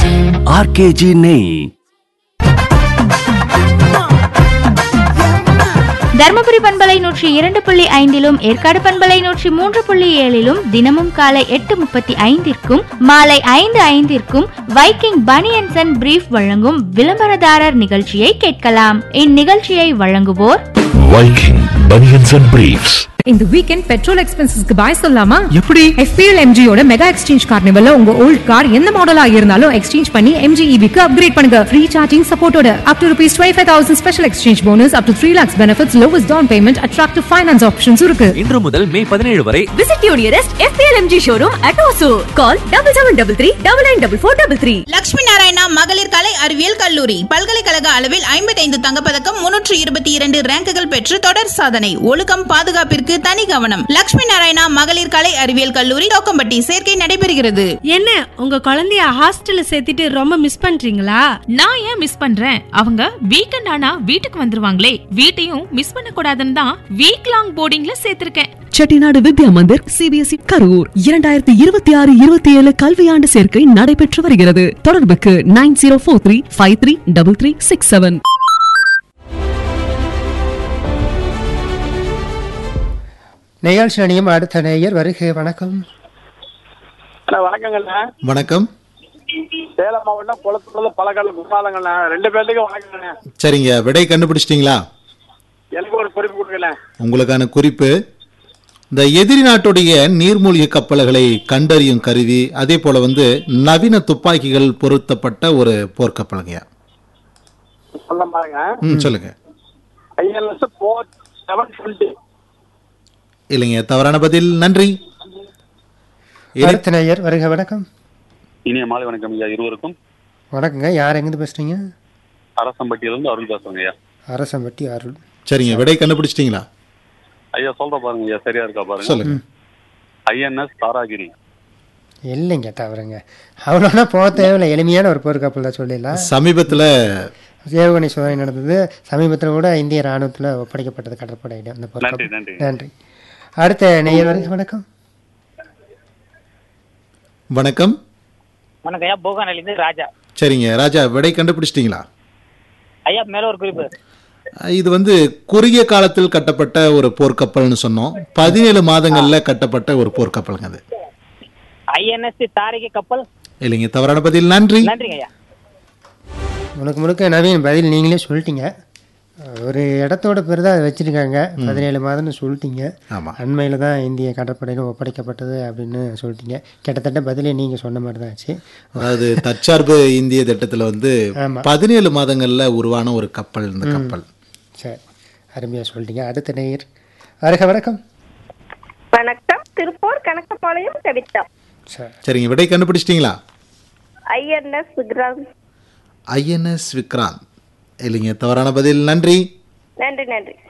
RKG நெய் தருமபுரி பண்பலை நூற்றி இரண்டு புள்ளி ஐந்திலும் ஏற்காடு பண்பலை நூற்றி மூன்று புள்ளி ஏழிலும் தினமும் காலை எட்டு முப்பத்தி ஐந்திற்கும் மாலை ஐந்து ஐந்திற்கும் வைக்கிங் பனியன்சன் அண்ட் பிரீஃப் வழங்கும் விளம்பரதாரர் நிகழ்ச்சியை கேட்கலாம் இந்நிகழ்ச்சியை வழங்குவோர் Viking Bunions and Briefs. இந்த வீக்கெண்ட் பெட்ரோல் எக்ஸ்பென்சஸ்க்கு பாய் சொல்லாமா எப்படி எஃபிஎல் எம்ஜியோட மெகா எக்ஸ்சேஞ்ச் கார்னிவல்ல உங்க ஓல்ட் கார் எந்த மாடலா இருந்தாலும் எக்ஸ்சேஞ்ச் பண்ணி எம்ஜி க்கு அப்கிரேட் பண்ணுங்க ஃப்ரீ சார்ஜிங் சப்போர்ட்டோட up to rupees twenty five thousand special exchange bonus up to three lakhs benefits lowest down payment attractive finance options இருக்கு இன்று முதல் மே பதினேழு வரை Visit your nearest FPLMG showroom at Osu. Call double seven double three double nine double four double three. Lakshmi Narayana மகளிர் கலை அறிவியல் கல்லூரி பல்கலைக்கழக அளவில் ஐம்பத்தைந்து தங்கப்பதக்கம் முன்னூற்று இருபத்தி இரண்டு ரேங்குகள் பெற்று தொடர் சாதனை ஒழுக்கம் பாதுகாப்பிற்கு தனி கவனம் லட்சுமி நாராயணா மகளிர் கலை அறிவியல் கல்லூரி தோக்கம்பட்டி சேர்க்கை நடைபெறுகிறது என்ன உங்க குழந்தைய ஹாஸ்டல்ல சேர்த்துட்டு ரொம்ப மிஸ் பண்றீங்களா நான் ஏன் மிஸ் பண்றேன் அவங்க வீக்கெண்ட் ஆனா வீட்டுக்கு வந்துருவாங்களே வீட்டையும் மிஸ் பண்ண கூடாதுன்னு தான் வீக் லாங் போர்டிங்ல சேர்த்திருக்கேன் செட்டிநாடு வித்யா மந்திர் சிபிஎஸ்இ கரூர் இரண்டாயிரத்தி இருபத்தி ஆறு இருபத்தி ஏழு கல்வியாண்டு சேர்க்கை நடைபெற்று வருகிறது தொடர்புக்கு nine zero four three five three double three six seven நிகழ்ச்சி அணியும் அடுத்த நேயர் வருகை வணக்கம் அண்ணா வணக்கங்கண்ணா வணக்கம் சேலம் மாவட்டம் குளத்தூர்ல பழக்கால குருநாதங்கண்ணா ரெண்டு பேர்த்துக்கும் வணக்கங்கண்ணா சரிங்க விடை கண்டுபிடிச்சிட்டீங்களா எனக்கு ஒரு குறிப்பு கொடுக்கல உங்களுக்கான குறிப்பு இந்த எதிரி நாட்டுடைய நீர்மூழ்கி கப்பல்களை கண்டறியும் கருவி அதே போல வந்து நவீன துப்பாக்கிகள் பொருத்தப்பட்ட ஒரு போர்க்கப்பலுங்க சொல்ல பாருங்க ம் சொல்லுங்க ஐஎல்எஸ் ஃபோர் செவன் டுவெண்ட்டி இல்லைங்க தவறான பதில் நன்றி அடுத்த நேயர் வருகை வணக்கம் இனிய மாலை வணக்கம் ஐயா இருவருக்கும் வணக்கங்க யார் எங்கிருந்து பேசுறீங்க அரசம்பட்டியிலிருந்து அருள் பேசுறேங்க ஐயா அரசம்பட்டி அருள் சரிங்க விடை கண்டுபிடிச்சிட்டீங்களா ஐயா சொல்ற பாருங்க ஐயா சரியா இருக்கா பாருங்க சொல்லுங்க ஐஎன்எஸ் தாராகிரி இல்லைங்க தவறுங்க அவ்வளோனா போக தேவையில்லை எளிமையான ஒரு போர்க்கப்பல் தான் சொல்லிடலாம் சமீபத்துல ஏவுகணை சோதனை நடந்தது சமீபத்தில் கூட இந்திய ராணுவத்தில் ஒப்படைக்கப்பட்டது கடற்படையிடம் அந்த போர்க்கப்பல் நன்றி. நன்றி அடுத்த நேயர் வருகை வணக்கம் வணக்கம் வணக்கம் ஐயா போகானிலிருந்து ராஜா சரிங்க ராஜா விடை கண்டுபிடிச்சிட்டீங்களா ஐயா மேல ஒரு குறிப்பு இது வந்து குறுகிய காலத்தில் கட்டப்பட்ட ஒரு போர்க்கப்பல்னு சொன்னோம் பதினேழு மாதங்கள்ல கட்டப்பட்ட ஒரு போர்க்கப்பலுங்க அது ஐஎன்எஸ்சி தாரிகை கப்பல் இல்லைங்க தவறான பதில் நன்றி நன்றிங்க ஐயா முழுக்க முழுக்க நவீன் பதில் நீங்களே சொல்லிட்டீங்க ஒரு இடத்தோட பேர் தான் அதை வச்சிருக்காங்க ம். பதினேழு மாதம்னு சொல்லிட்டீங்க ஆமா. அண்மையில் தான் இந்திய கடற்படையில் ஒப்படைக்கப்பட்டது அப்படின்னு சொல்லிட்டீங்க கிட்டத்தட்ட பதிலே நீங்கள் சொன்ன மாதிரி தான் ஆச்சு அதாவது தற்சார்பு இந்திய திட்டத்துல வந்து ஆமா. பதினேழு மாதங்கள்ல உருவான ஒரு கப்பல் இந்த ம். கப்பல் சரி அருமையாக சொல்லிட்டீங்க அடுத்த நேயர் வருக வணக்கம் வணக்கம் திருப்பூர் கணக்கப்பாளையம் கவிதா சரி சரிங்க விடை கண்டுபிடிச்சிட்டீங்களா ஐஎன்எஸ் விக்ரம் ஐஎன்எஸ் விக்ராந்த் இல்லைங்க தவறான பதில் நன்றி நன்றி நன்றி